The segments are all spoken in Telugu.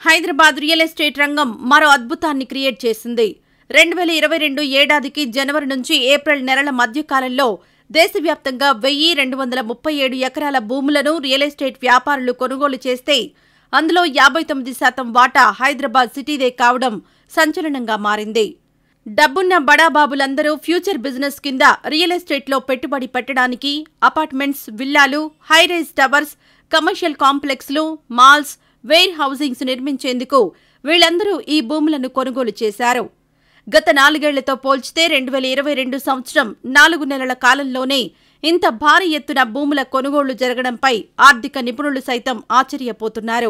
హైదరాబాద్ రియల్ ఎస్టేట్ రంగం మరో అద్భుతాన్ని క్రియేట్ చేసింది రెండు వేల ఇరవై రెండు ఏడాదికి జనవరి నుంచి ఏప్రిల్ నెలల మధ్యకాలంలో దేశవ్యాప్తంగా వెయ్యి రెండు వందల ముప్పై ఏడు ఎకరాల భూములను రియల్ ఎస్టేట్ వ్యాపారులు కొనుగోలు చేస్తే అందులో యాభై తొమ్మిది శాతం వాటా హైదరాబాద్ సిటీదే కావడం సంచలనంగా మారింది డబ్బున్న బడాబాబులందరూ ఫ్యూచర్ బిజినెస్ కింద రియల్ ఎస్టేట్లో పెట్టుబడి పెట్టడానికి అపార్ట్మెంట్స్ విల్లాలు హైరైజ్ టవర్స్ కమర్షియల్ కాంప్లెక్స్లు మాల్స్ వేర్ హౌసింగ్స్ నిర్మించేందుకు వీళ్లందరూ ఈ భూములను కొనుగోలు చేశారు గత నాలుగేళ్లతో పోల్చితే రెండు వేల ఇరవై రెండు సంవత్సరం నాలుగు నెలల కాలంలోనే ఇంత భారీ ఎత్తున భూముల కొనుగోళ్లు జరగడంపై ఆర్థిక నిపుణులు సైతం ఆశ్చర్యపోతున్నారు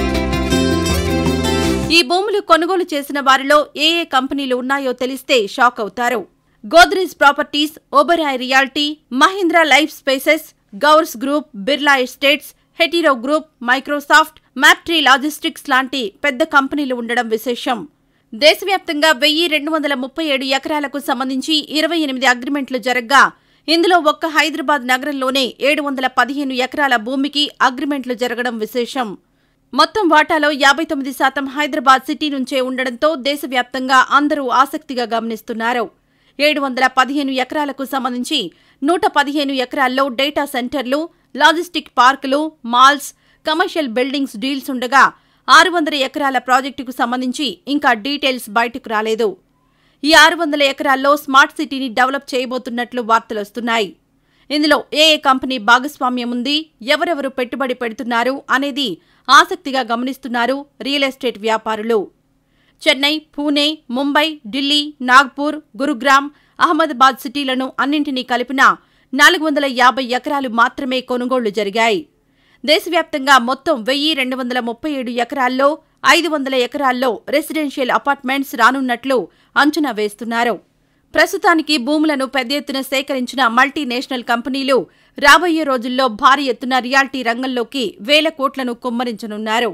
ఈ భూములు కొనుగోలు చేసిన వారిలో ఏ ఏ కంపెనీలు ఉన్నాయో తెలిస్తే షాక్ అవుతారు Godrej properties Oberoi realty Mahindra life spaces Gaurs group Birla estates Hetero group Microsoft Mapletree logistics లాంటి పెద్ద కంపెనీలు ఉండడం విశేషం దేశవ్యాప్తంగా వెయ్యి రెండు వందల ముప్పై ఏడు ఎకరాలకు సంబంధించి ఇరవై ఎనిమిది అగ్రిమెంట్లు జరగ్గా ఇందులో ఒక్క హైదరాబాద్ నగరంలోనే ఏడు వందల పదిహేను ఎకరాల భూమికి అగ్రిమెంట్లు జరగడం విశేషం మొత్తం వాటాలో యాభై తొమ్మిది శాతం హైదరాబాద్ సిటీ నుంచే ఉండడంతో దేశవ్యాప్తంగా అందరూ ఆసక్తిగా గమనిస్తున్నారు ఏడు వందల పదిహేను ఎకరాలకు సంబంధించి నూట పదిహేను ఎకరాల్లో డేటా సెంటర్లు లాజిస్టిక్ పార్కులు మాల్స్ కమర్షియల్ బిల్డింగ్స్ డీల్స్ ఉండగా ఆరు వందల ఎకరాల ప్రాజెక్టుకు సంబంధించి ఇంకా డీటెయిల్స్ బయటకు రాలేదు ఈ ఆరు వందల ఎకరాల్లో స్మార్ట్ సిటీని డెవలప్ చేయబోతున్నట్లు వార్తలొస్తున్నాయి ఇందులో ఏ ఏ కంపెనీ భాగస్వామ్యం ఉంది ఎవరెవరు పెట్టుబడి పెడుతున్నారు అనేది ఆసక్తిగా గమనిస్తున్నారు రియల్ ఎస్టేట్ వ్యాపారులు చెన్నై పూణే ముంబై ఢిల్లీ నాగ్పూర్ గురుగ్రామ్ అహ్మదాబాద్ సిటీలను అన్నింటినీ కలిపిన నాలుగు వందల యాభై ఎకరాలు మాత్రమే కొనుగోళ్లు జరిగాయి దేశవ్యాప్తంగా మొత్తం వెయ్యి రెండు వందల ముప్పై ఏడు ఎకరాల్లో ఐదు వందల ఎకరాల్లో రెసిడెన్షియల్ అపార్ట్మెంట్స్ రానున్నట్లు అంచనా వేస్తున్నారు ప్రస్తుతానికి భూములను పెద్ద ఎత్తున సేకరించిన మల్టీనేషనల్ కంపెనీలు రాబోయే రోజుల్లో భారీ ఎత్తున రియాల్టీ రంగంలోకి వేల కోట్లను కుమ్మరించనున్నారు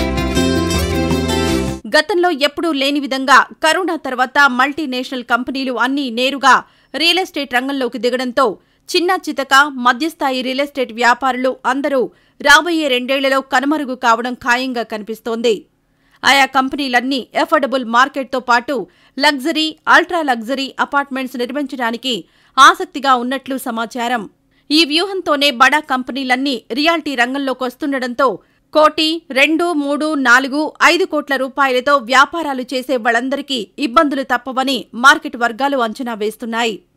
గతంలో ఎప్పుడూ లేని విధంగా కరోనా తర్వాత మల్టీనేషనల్ కంపెనీలు అన్నీ నేరుగా రియల్ ఎస్టేట్ రంగంలోకి దిగడంతో చిన్న చితక మధ్యస్థాయి రియల్ ఎస్టేట్ వ్యాపారులు అందరూ రాబోయే రెండేళ్లలో కనుమరుగు కావడం ఖాయంగా కనిపిస్తోంది ఆయా కంపెనీలన్నీ ఎఫోర్డబుల్ మార్కెట్తో పాటు లగ్జరీ అల్ట్రా లగ్జరీ అపార్ట్మెంట్స్ నిర్మించడానికి ఆసక్తిగా ఉన్నట్లు సమాచారం ఈ వ్యూహంతోనే బడా కంపెనీలన్నీ రియాల్టీ రంగంలోకి వస్తుండటంతో కోటి రెండు మూడు నాలుగు ఐదు కోట్ల రూపాయలతో వ్యాపారాలు చేసే వాళ్ళందరికీ ఇబ్బందులు తప్పవని మార్కెట్ వర్గాలు అంచనా వేస్తున్నాయి